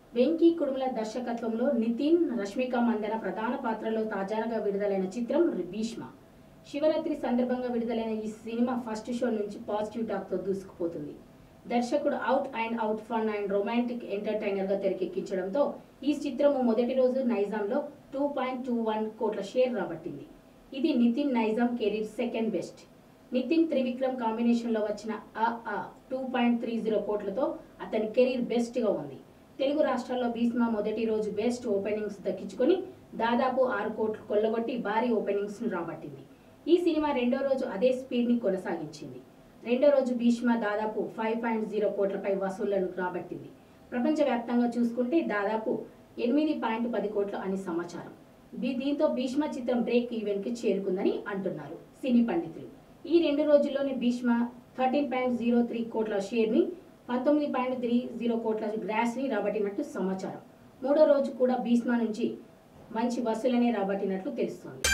వెంకీ కుడుముల దర్శకత్వంలో నితిన్ రష్మిక మందన ప్రధాన పాత్రలో తాజాగా విడుదలైన చిత్రం భీష్మ శివరాత్రి సందర్భంగా విడుదలైన ఈ సినిమా ఫస్ట్ షో నుంచి పాజిటివ్ టాక్ తో దూసుకుపోతుంది దర్శకుడు out and out fun and romantic entertainer గా తెరకెక్కించడంతో ఈ చిత్రము మొదటి రోజు నైజాంలో టూ పాయింట్ టూ వన్ కోట్ల షేర్ రాబట్టింది ఇది Nithin Nizam career second best Nithin Trivikram combination లో వచ్చిన ఆ ఆ టూ పాయింట్ త్రీ జీరో కోట్లతో అతని కెరీర్ బెస్ట్ గా ఉంది తెలుగు రాష్ట్రాల్లో భీష్మ మొదటి రోజు బెస్ట్ ఓపెనింగ్స్ దక్కించుకొని దాదాపు ఆరు కోట్లు కొల్లగొట్టి భారీ ఓపెనింగ్స్ ను రాబట్టింది ఈ సినిమా రెండో రోజు అదే స్పీడ్ ని కొనసాగించింది రెండో రోజు భీష్మ దాదాపు ఫైవ్ పాయింట్ జీరో కోట్లపై వసూళ్లను రాబట్టింది ప్రపంచవ్యాప్తంగా చూసుకుంటే దాదాపు ఎనిమిది పాయింట్ పది కోట్లు అని సమాచారం దీ- దీంతో భీష్మ చిత్రం బ్రేక్ ఈవెంట్ కి చేరుకుందని అంటున్నారు సినీ పండితులు ఈ రెండు రోజుల్లోనే Bheeshma thirteen point zero three కోట్ల షేర్ ని పంతొమ్మిది పాయింట్ త్రీ జీరో కోట్ల గ్రాస్ ని రాబట్టినట్టు సమాచారం మూడో రోజు కూడా భీష్మ నుంచి మంచి వసూలనే రాబట్టినట్లు తెలుస్తోంది